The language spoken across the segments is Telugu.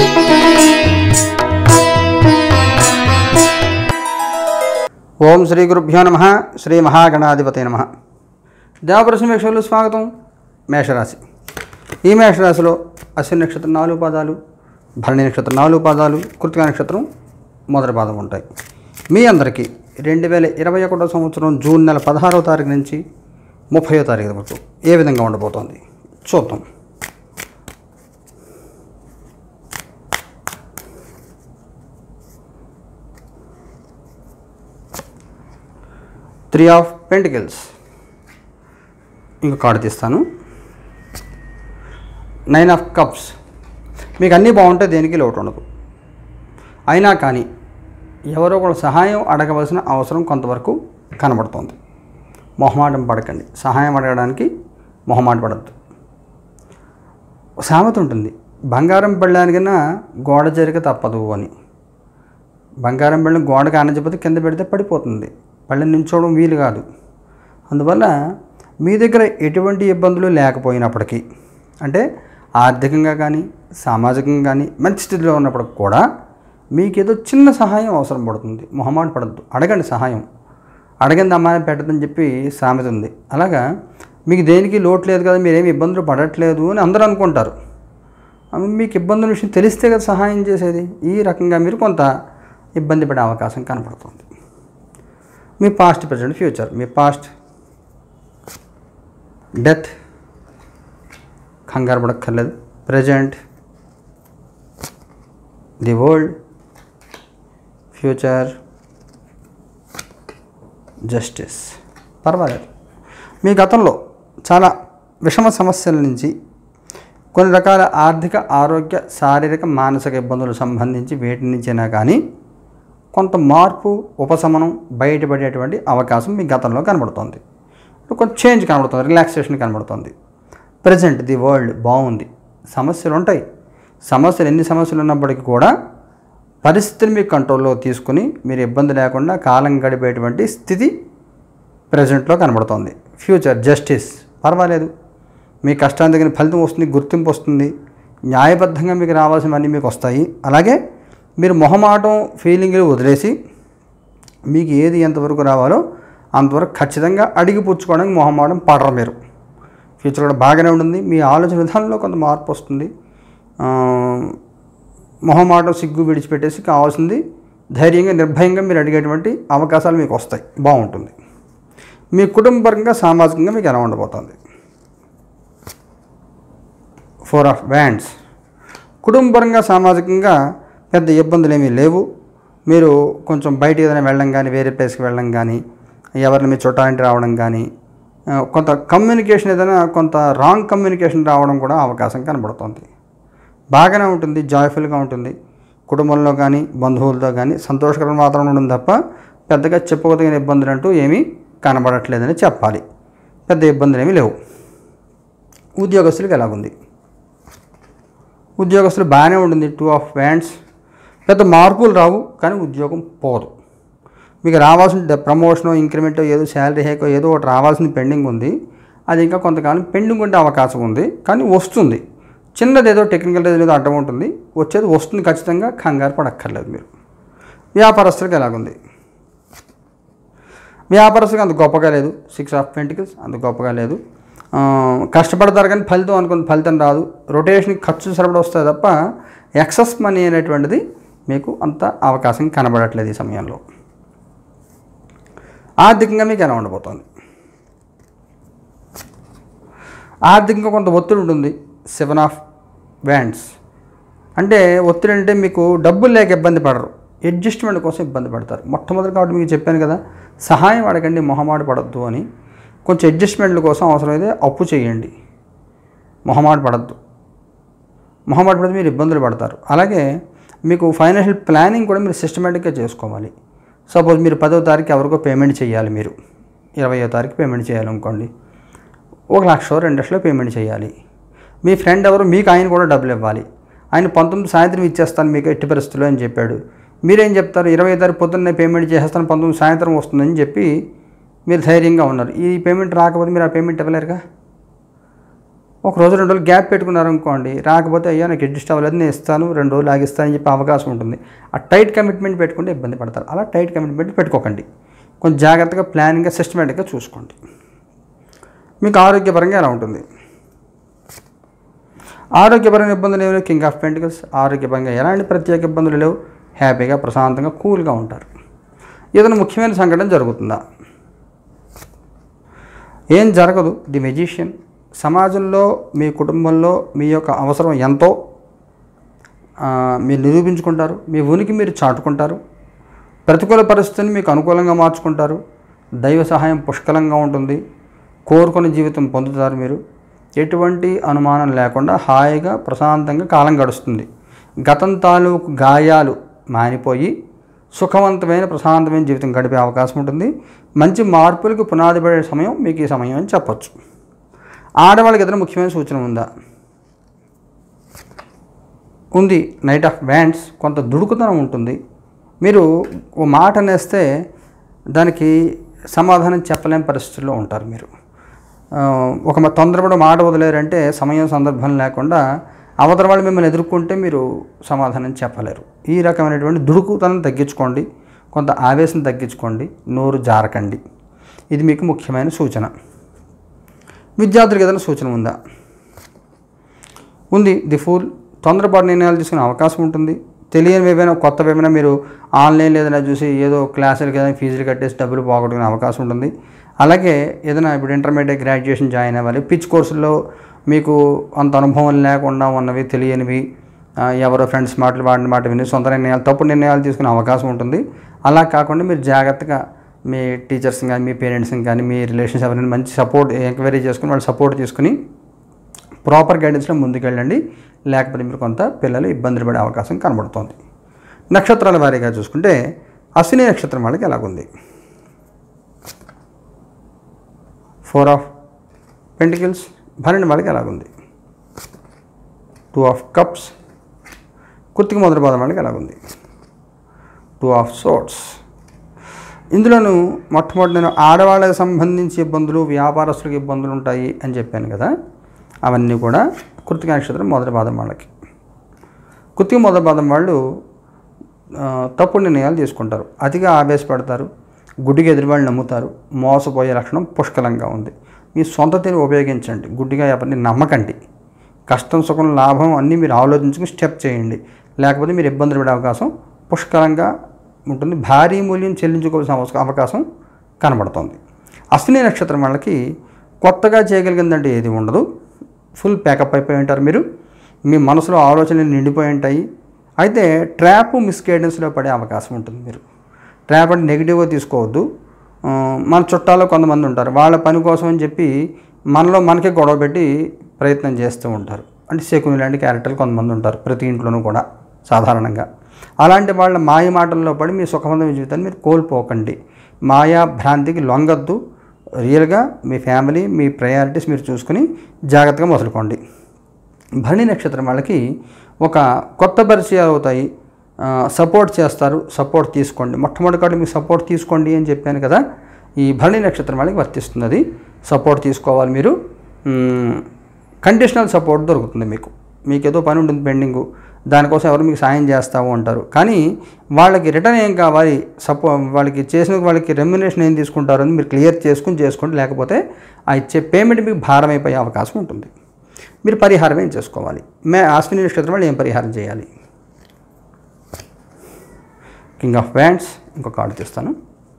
ఓం శ్రీ గురుభ్యో నమ శ్రీ మహాగణాధిపతి నమ దేవప్రశ్న వీక్షకులు స్వాగతం మేషరాశి ఈ మేషరాశిలో అశ్విని నక్షత్రం నాలుగు పాదాలు భరణి నక్షత్రం నాలుగు పాదాలు కృతిక నక్షత్రం మొదటి పాదం ఉంటాయి మీ అందరికీ రెండు వేల ఇరవై ఒకటో సంవత్సరం జూన్ నెల పదహారవ తారీఖు నుంచి ముప్పయో తారీఖు వరకు ఏ విధంగా ఉండబోతోంది చూద్దాం త్రీ ఆఫ్ పెంటికల్స్ ఇంకో కార్డు తీస్తాను నైన్ ఆఫ్ కప్స్ మీకు అన్నీ బాగుంటాయి దేనికి లోటు ఉండదు అయినా కానీ ఎవరో ఒకరు సహాయం అడగవలసిన అవసరం కొంతవరకు కనబడుతోంది మొహమాటం పడకండి సహాయం అడగడానికి మొహమాట పడద్దు సామెత ఉంటుంది బంగారం పెళ్ళానికన్నా గోడ జరిగ తప్పదు అని బంగారం బెళ్ళం గోడకు ఆనకపోతే కింద పెడితే పడిపోతుంది పళ్ళని నించోవడం వీలు కాదు అందువల్ల మీ దగ్గర ఎటువంటి ఇబ్బందులు లేకపోయినప్పటికీ అంటే ఆర్థికంగా కానీ సామాజికంగా కానీ మంచి స్థితిలో ఉన్నప్పటికి కూడా మీకేదో చిన్న సహాయం అవసరం పడుతుంది మొహమాట పడద్దు అడగండి సహాయం అడగండి అమ్మాయి పెట్టదని చెప్పి సామెత ఉంది అలాగా మీకు దేనికి లోటు లేదు కదా మీరేమి ఇబ్బందులు పడట్లేదు అని అందరూ అనుకుంటారు అవి మీకు ఇబ్బందుల విషయం తెలిస్తే కదా సహాయం చేసేది ఈ రకంగా మీరు కొంత ఇబ్బంది పడే అవకాశం కనపడుతుంది మీ పాస్ట్ ప్రజెంట్ ఫ్యూచర్ మీ పాస్ట్ డెత్ కంగారు పడక్కర్లేదు present the world future justice పర్వాలేదు మీ గతంలో చాలా విషమ సమస్యల నుంచి కొన్ని రకాల ఆర్థిక ఆరోగ్య శారీరక మానసిక ఇబ్బందులు సంబంధించి వేటి నుంచైనా కానీ కొంత మార్పు ఉపశమనం బయటపడేటువంటి అవకాశం మీ గతంలో కనబడుతుంది కొంచెం చేంజ్ కనబడుతుంది రిలాక్సేషన్ కనబడుతుంది ప్రజెంట్ ది వరల్డ్ బాగుంది సమస్యలు ఉంటాయి సమస్యలు ఎన్ని సమస్యలు ఉన్నప్పటికీ కూడా పరిస్థితిని మీ కంట్రోల్లో తీసుకుని మీరు ఇబ్బంది లేకుండా కాలం గడిపేటువంటి స్థితి ప్రజెంట్లో కనబడుతోంది ఫ్యూచర్ జస్టిస్ పర్వాలేదు మీ కష్టానికి తగిన ఫలితం వస్తుంది గుర్తింపు వస్తుంది న్యాయబద్ధంగా మీకు రావాల్సినవన్నీ మీకు వస్తాయి అలాగే మీరు మొహమాటం ఫీలింగ్లు వదిలేసి మీకు ఏది ఎంతవరకు రావాలో అంతవరకు ఖచ్చితంగా అడిగి పుచ్చుకోవడానికి మొహమాటం పడరు మీరు ఫ్యూచర్ కూడా బాగానే ఉంటుంది మీ ఆలోచన విధానంలో కొంత మార్పు వస్తుంది ఆ, మొహమాటం సిగ్గు విడిచిపెట్టేసి కావాల్సింది ధైర్యంగా నిర్భయంగా మీరు అడిగేటువంటి అవకాశాలు మీకు వస్తాయి బాగుంటుంది మీ కుటుంబపరంగా సామాజికంగా మీకు ఎలా ఉండబోతుంది ఫోర్ ఆఫ్ వ్యాండ్స్ కుటుంబపరంగా సామాజికంగా పెద్ద ఇబ్బందులు ఏమీ లేవు మీరు కొంచెం బయటికి ఏదైనా వెళ్ళడం కానీ వేరే ప్లేస్కి వెళ్ళడం కానీ ఎవరిని మీ చుట్టాలంటి రావడం కానీ ఆ, కొంత కమ్యూనికేషన్ ఏదైనా కొంత రాంగ్ కమ్యూనికేషన్ రావడం కూడా అవకాశం కనబడుతుంది బాగానే ఉంటుంది జాయ్ఫుల్గా ఉంటుంది కుటుంబంలో కానీ బంధువులతో కానీ సంతోషకరమైన వాతావరణం ఉంటుంది తప్ప పెద్దగా చెప్పుకోదగిన ఇబ్బందులు అంటూ ఏమీ కనబడట్లేదని చెప్పాలి పెద్ద ఇబ్బందులు ఏమీ లేవు ఉద్యోగస్తులకు ఎలాగుంది ఉద్యోగస్తులు బాగానే ఉంటుంది టూ ఆఫ్ వ్యాండ్స్ పెద్ద మార్పులు రావు కానీ ఉద్యోగం పోదు మీకు రావాల్సిన ప్రమోషనో ఇంక్రిమెంటో ఏదో శాలరీ హేకో ఏదో ఒకటి రావాల్సిన పెండింగ్ ఉంది అది ఇంకా కొంతకాలం పెండింగ్ ఉండే అవకాశం ఉంది కానీ వస్తుంది చిన్నది ఏదో టెక్నికల్ ఏదో అడ్డం ఉంటుంది వచ్చేది వస్తుంది ఖచ్చితంగా కంగారు పడక్కర్లేదు మీరు వ్యాపారస్తులకు ఎలాగుంది వ్యాపారస్తులకు అంత గొప్పగా లేదు సిక్స్ ఆఫ్ పెంటికల్స్ అంత గొప్పగా లేదు ఆ, కష్టపడతారు కానీ ఫలితం అనుకున్న ఫలితం రాదు రొటేషన్ ఖర్చు సరిపడ వస్తుంది తప్ప ఎక్సెస్ మనీ అనేటువంటిది మీకు అంత అవకాశం కనబడట్లేదు ఈ సమయంలో ఆర్థికంగా మీకు ఎలా ఉండబోతోంది ఆర్థికంగా కొంత ఒత్తిడి ఉంటుంది సెవెన్ ఆఫ్ వ్యాండ్స్ అంటే ఒత్తిడి అంటే మీకు డబ్బులు లేక ఇబ్బంది పడరు అడ్జస్ట్మెంట్ కోసం ఇబ్బంది పడతారు మొట్టమొదటి కాబట్టి మీకు చెప్పాను కదా సహాయం అడగండి మొహమాట పడద్దు అని కొంచెం అడ్జస్ట్మెంట్ల కోసం అవసరమైతే అప్పు చేయండి మొహమాట పడద్దు మొహమాట పడితే మీరు ఇబ్బందులు పడతారు అలాగే మీకు ఫైనాన్షియల్ ప్లానింగ్ కూడా మీరు సిస్టమేటిక్గా చేసుకోవాలి సపోజ్ మీరు పదో తారీఖు ఎవరికో పేమెంట్ చేయాలి మీరు ఇరవయో తారీఖు పేమెంట్ చేయాలనుకోండి ఒక లక్ష రెండు లక్షలు పేమెంట్ చేయాలి మీ ఫ్రెండ్ ఎవరు మీకు ఆయన కూడా డబ్బులు ఇవ్వాలి ఆయన పంతొమ్మిది సాయంత్రం ఇచ్చేస్తాను మీకు ఎట్టి పరిస్థితుల్లో అని చెప్పాడు మీరేం చెప్తారు ఇరవై తారీఖు పొద్దున్నే పేమెంట్ చేసేస్తాను పంతొమ్మిది సాయంత్రం వస్తుందని చెప్పి మీరు ధైర్యంగా ఉన్నారు ఈ పేమెంట్ రాకపోతే మీరు ఆ పేమెంట్ ఇవ్వలేరుగా ఒక రోజు రెండు రోజులు గ్యాప్ పెట్టుకున్నారనుకోండి రాకపోతే అయ్యా నాకు అడ్జస్ట్ అవ్వలేదు నేను ఇస్తాను రెండు రోజులు ఆగిస్తానని చెప్పి అవకాశం ఉంటుంది ఆ టైట్ కమిట్మెంట్ పెట్టుకుంటే ఇబ్బంది పడతారు అలా టైట్ కమిట్మెంట్ పెట్టుకోకండి కొంచెం జాగ్రత్తగా ప్లానింగ్గా సిస్టమేటిక్గా చూసుకోండి మీకు ఆరోగ్యపరంగా ఎలా ఉంటుంది ఆరోగ్యపరమైన ఇబ్బందులు ఏమైనా కింగ్ ఆఫ్ పెంటికల్స్ ఆరోగ్యపరంగా ఎలాంటి ప్రత్యేక ఇబ్బందులు లేవు హ్యాపీగా ప్రశాంతంగా కూల్గా ఉంటారు ఏదైనా ముఖ్యమైన సంఘటన జరుగుతుందా ఏం జరగదు ది మెజిషియన్ సమాజంలో మీ కుటుంబంలో మీ యొక్క అవసరం ఎంతో ఆ, మీరు నిరూపించుకుంటారు మీ ఉనికి మీరు చాటుకుంటారు ప్రతికూల పరిస్థితిని మీకు అనుకూలంగా మార్చుకుంటారు దైవ సహాయం పుష్కలంగా ఉంటుంది కోరుకున్న జీవితం పొందుతారు మీరు ఎటువంటి అనుమానం లేకుండా హాయిగా ప్రశాంతంగా కాలం గడుస్తుంది గతం తాలూకు గాయాలు మానిపోయి సుఖవంతమైన ప్రశాంతమైన జీవితం గడిపే అవకాశం ఉంటుంది మంచి మార్పులకు పునాది పడే సమయం మీకు ఈ సమయం అని చెప్పొచ్చు ఆడవాళ్ళకి ఏదైనా ముఖ్యమైన సూచన ఉందా ఉంది నైట్ ఆఫ్ బ్యాండ్స్ కొంత దుడుకుతనం ఉంటుంది మీరు ఓ మాట అనేస్తే దానికి సమాధానం చెప్పలేని పరిస్థితుల్లో ఉంటారు మీరు ఆ, ఒక మ- తొందరపడి మాట వదిలేరంటే సమయం సందర్భం లేకుండా అవతల వాళ్ళు మిమ్మల్ని ఎదుర్కొంటే మీరు సమాధానం చెప్పలేరు ఈ రకమైనటువంటి దుడుకుతనం తగ్గించుకోండి కొంత ఆవేశం తగ్గించుకోండి నోరు జారకండి ఇది మీకు ముఖ్యమైన సూచన విద్యార్థులకు ఏదైనా సూచన ఉందా ఉంది ది ఫూల్ తొందరపాటు నిర్ణయాలు తీసుకునే అవకాశం ఉంటుంది తెలియని ఏమైనా కొత్త ఏమైనా మీరు ఆన్లైన్ ఏదైనా చూసి ఏదో క్లాసులకి ఏదైనా ఫీజులు కట్టేసి డబ్బులు పోగొట్టుకునే అవకాశం ఉంటుంది అలాగే ఏదైనా ఇప్పుడు ఇంటర్మీడియట్ గ్రాడ్యుయేషన్ జాయిన్ అవ్వాలి పిచ్ కోర్సుల్లో మీకు అంత అనుభవం లేకుండా ఉన్నవి తెలియనివి ఆ, ఎవరో ఫ్రెండ్స్ మాటలు వాడిన మాట విని సొంత నిర్ణయాలు తప్పు నిర్ణయాలు తీసుకునే అవకాశం ఉంటుంది అలా కాకుండా మీరు జాగ్రత్తగా మీ టీచర్స్ని కానీ మీ పేరెంట్స్ని కానీ మీ రిలేషన్స్ ఎవరైనా మంచి సపోర్ట్ ఎంక్వైరీ చేసుకుని వాళ్ళు సపోర్ట్ తీసుకుని ప్రాపర్ గైడెన్స్లో ముందుకెళ్ళండి లేకపోతే మీరు కొంత పిల్లలు ఇబ్బందులు పడే అవకాశం కనబడుతోంది నక్షత్రాల వారీగా చూసుకుంటే అశ్విని నక్షత్రం వాళ్ళకి ఎలాగుంది ఫోర్ ఆఫ్ పెంటికల్స్ భరణి వాళ్ళకి ఎలాగుంది టూ ఆఫ్ కప్స్ కుర్తికి మొదటి పాదం వాళ్ళకి ఎలాగుంది టూ ఆఫ్ సోట్స్ ఇందులోను మొట్టమొదటి నేను ఆడవాళ్ళకి సంబంధించి ఇబ్బందులు వ్యాపారస్తులకు ఇబ్బందులు ఉంటాయి అని చెప్పాను కదా అవన్నీ కూడా కృతిక నక్షత్రం మొదటి పాదం వాళ్ళకి కృతిక మొదటి పాదం వాళ్ళు ఆ, తప్పుడు నిర్ణయాలు తీసుకుంటారు అతిగా ఆవేశపడతారు గుడ్డిగా ఎదురువాళ్ళు నమ్ముతారు మోసపోయే లక్షణం పుష్కలంగా ఉంది మీ సొంత తెలివి ఉపయోగించండి గుడ్డిగా ఎవరిని నమ్మకండి కష్టం సుఖం లాభం అన్నీ మీరు ఆలోచించుకుని స్టెప్ చేయండి లేకపోతే మీరు ఇబ్బందులు పడే అవకాశం పుష్కలంగా ఉంటుంది భారీ మూల్యం చెల్లించుకోవాల్సిన అవస- అవకాశం కనబడుతుంది అశ్విని నక్షత్రం వాళ్ళకి కొత్తగా చేయగలిగిందంటే ఏది ఉండదు ఫుల్ ప్యాకప్ అయిపోయి ఉంటారు మీరు మీ మనసులో ఆలోచనలు నిండిపోయి ఉంటాయి అయితే ట్రాప్ మిస్గైడెన్స్లో పడే అవకాశం ఉంటుంది మీరు ట్రాప్ అంటే నెగిటివ్గా తీసుకోవద్దు ఆ, మన చుట్టాలో కొంతమంది ఉంటారు వాళ్ళ పని కోసం అని చెప్పి మనలో మనకే గొడవ పెట్టి ప్రయత్నం చేస్తూ ఉంటారు అంటే శకుని లాంటి క్యారెక్టర్లు కొంతమంది ఉంటారు ప్రతి ఇంట్లోనూ కూడా సాధారణంగా అలాంటి వాళ్ళ మాయ మాటల్లో పడి మీ సుఖవంతమైన జీవితాన్ని మీరు కోల్పోకండి మాయా భ్రాంతికి లొంగద్దు రియల్గా మీ ఫ్యామిలీ మీ ప్రయారిటీస్ మీరు చూసుకుని జాగ్రత్తగా మొదలుకోండి భరణి నక్షత్రం వాళ్ళకి ఒక కొత్త పరిచయాలు అవుతాయి ఆ, సపోర్ట్ చేస్తారు సపోర్ట్ తీసుకోండి మొట్టమొదటి మీకు సపోర్ట్ తీసుకోండి అని చెప్పాను కదా ఈ భరణి నక్షత్రం వాళ్ళకి వర్తిస్తుంది అది సపోర్ట్ తీసుకోవాలి మీరు మ్, కండిషనల్ సపోర్ట్ దొరుకుతుంది మీకు మీకు ఏదో పని ఉంటుంది పెండింగు దానికోసం ఎవరు మీకు సాయం చేస్తాము అంటారు కానీ వాళ్ళకి రిటర్న్ ఏం కావాలి సపో వాళ్ళకి చేసిన వాళ్ళకి రెమ్యునేషన్ ఏం తీసుకుంటారు అని మీరు క్లియర్ చేసుకుని చేసుకోండి లేకపోతే ఆ ఇచ్చే పేమెంట్ మీకు భారం అయిపోయే అవకాశం ఉంటుంది మీరు పరిహారం ఏం చేసుకోవాలి మే అశ్విని నక్షత్రం వాళ్ళు ఏం పరిహారం చేయాలి కింగ్ ఆఫ్ బ్యాండ్స్ ఇంకో కార్డు తీస్తాను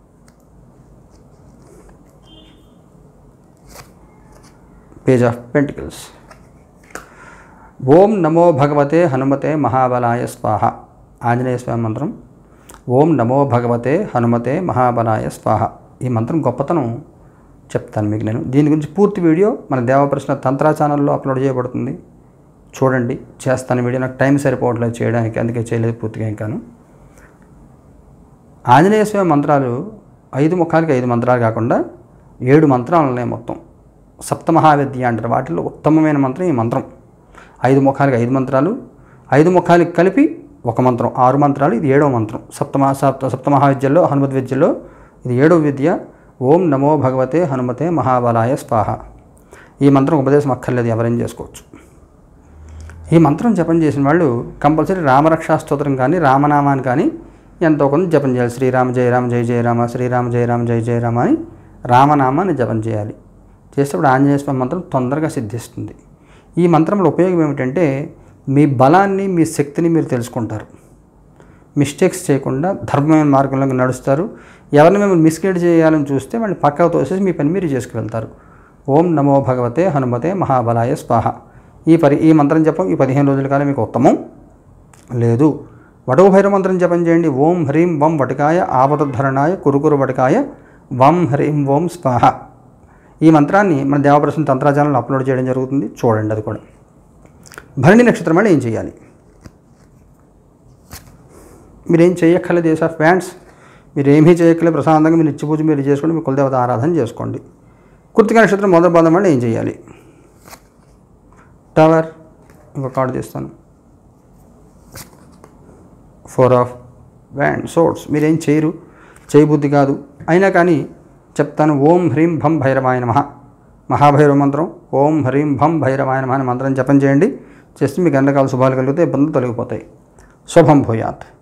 పేజ్ ఆఫ్ పెంటికల్స్ ఓం నమో భగవతే హనుమతే మహాబలాయ స్వాహ ఆంజనేయ స్వామి మంత్రం ఓం నమో భగవతే హనుమతే మహాబలాయ స్వాహ ఈ మంత్రం గొప్పతనం చెప్తాను మీకు నేను దీని గురించి పూర్తి వీడియో మన దేవప్రశ్న తంత్ర ఛానల్లో అప్లోడ్ చేయబడుతుంది చూడండి చేస్తాను వీడియో నాకు టైం సరిపోవట్లేదు చేయడానికి అందుకే చేయలేదు పూర్తిగా ఇంకాను ఆంజనేయ స్వామి మంత్రాలు ఐదు ముఖాలకి ఐదు మంత్రాలు కాకుండా ఏడు మంత్రాలు ఉన్నాయి మొత్తం సప్తమహావిద్య అంటారు వాటిలో ఉత్తమమైన మంత్రం ఈ మంత్రం ఐదు ముఖాలకి ఐదు మంత్రాలు ఐదు ముఖాలకి కలిపి ఒక మంత్రం ఆరు మంత్రాలు ఇది ఏడవ మంత్రం సప్తమ సప్త సప్తమహావిద్యలో హనుమత్ విద్యలో ఇది ఏడవ విద్య ఓం నమో భగవతే హనుమతే మహాబలాయ స్వాహ ఈ మంత్రం ఉపదేశం అక్కర్లేదు ఎవరైనా చేసుకోవచ్చు ఈ మంత్రం జపం చేసిన వాళ్ళు కంపల్సరీ రామరక్షా స్తోత్రం కానీ రామనామాన్ని కానీ ఎంతో కొంత జపం చేయాలి శ్రీరామ జయ రామ జయ జయ రామ శ్రీరామ జయ రామ జయ జయ రామ అని రామనామాన్ని జపం చేయాలి చేసేటప్పుడు ఆంజనేయ స్వామి మంత్రం తొందరగా సిద్ధిస్తుంది ఈ మంత్రంలో ఉపయోగం ఏమిటంటే మీ బలాన్ని మీ శక్తిని మీరు తెలుసుకుంటారు మిస్టేక్స్ చేయకుండా ధర్మమైన మార్గంలోకి నడుస్తారు ఎవరిని మిమ్మల్ని మిస్గైడ్ చేయాలని చూస్తే వాళ్ళు పక్కకు తోసేసి మీ పని మీరు చేసుకువెళ్తారు ఓం నమో భగవతే హనుమతే మహాబలాయ స్వాహ ఈ పరి ఈ మంత్రం జపం ఈ పదిహేను రోజుల కాలం మీకు ఉత్తమం లేదు వటవ భైరవ మంత్రం జపం చేయండి ఓం హ్రీం వం వటకాయ ఆపదధరణాయ కురుకురు వటకాయ వం హ్రీం ఓం స్వాహ ఈ మంత్రాన్ని మన దేవప్రసన్న తంత్రాచారంలో అప్లోడ్ చేయడం జరుగుతుంది చూడండి అది కూడా భరణి నక్షత్రం వాళ్ళు ఏం చేయాలి మీరేం చేయక్కర్లేదు ఏస్ ఆఫ్ ప్యాంట్స్ మీరు ఏమీ చేయక్కర్లేదు ప్రశాంతంగా మీరు నిత్య పూజ మీరు చేసుకోండి మీ కులదేవత ఆరాధన చేసుకోండి కృతిక నక్షత్రం మొదటి పాదం వాళ్ళు ఏం చేయాలి టవర్ ఇంకొక కార్డు తీస్తాను ఫోర్ ఆఫ్ వ్యాండ్ సోర్ట్స్ మీరేం చేయరు చేయబుద్ధి కాదు అయినా కానీ చెప్తాను ఓం హ్రీం భం భైరవాయ నమ మహాభైరవ మంత్రం ఓం హ్రీం భం భైరవాయ నమ అనే మంత్రం జపం చేయండి చేస్తే మీకు ఎండకాల శుభాలు కలిగితే ఇబ్బందులు తొలగిపోతాయి శుభం భూయాత్